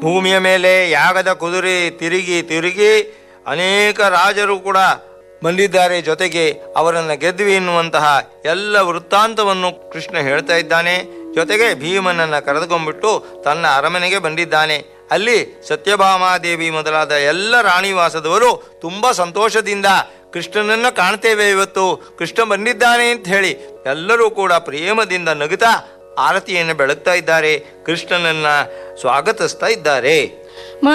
ಭೂಮಿಯ ಮೇಲೆ ಯಾಗದ ಕುದುರೆ ತಿರುಗಿ ತಿರುಗಿ ಅನೇಕ ರಾಜರು ಕೂಡ ಬಂದಿದ್ದಾರೆ ಜೊತೆಗೆ ಅವರನ್ನು ಗೆದ್ವಿ ಎನ್ನುವಂತಹ ಎಲ್ಲ ವೃತ್ತಾಂತವನ್ನು ಕೃಷ್ಣ ಹೇಳ್ತಾ ಇದ್ದಾನೆ ಜೊತೆಗೆ ಭೀಮನನ್ನ ಕರೆದುಕೊಂಡ್ಬಿಟ್ಟು ತನ್ನ ಅರಮನೆಗೆ ಬಂದಿದ್ದಾನೆ ಅಲ್ಲಿ ಸತ್ಯಭಾಮಾದೇವಿ ಮೊದಲಾದ ಎಲ್ಲ ರಾಣಿವಾಸದವರು ತುಂಬ ಸಂತೋಷದಿಂದ ಕೃಷ್ಣನನ್ನ ಕಾಣ್ತೇವೆ ಇವತ್ತು ಕೃಷ್ಣ ಬಂದಿದ್ದಾನೆ ಅಂತ ಹೇಳಿ ಎಲ್ಲರೂ ಕೂಡ ಪ್ರೇಮದಿಂದ ನಗುತ್ತಾ ಆರತಿಯನ್ನು ಬೆಳಗ್ತಾ ಇದ್ದಾರೆ ಕೃಷ್ಣನನ್ನ ಸ್ವಾಗತಿಸ್ತಾ ಇದ್ದಾರೆ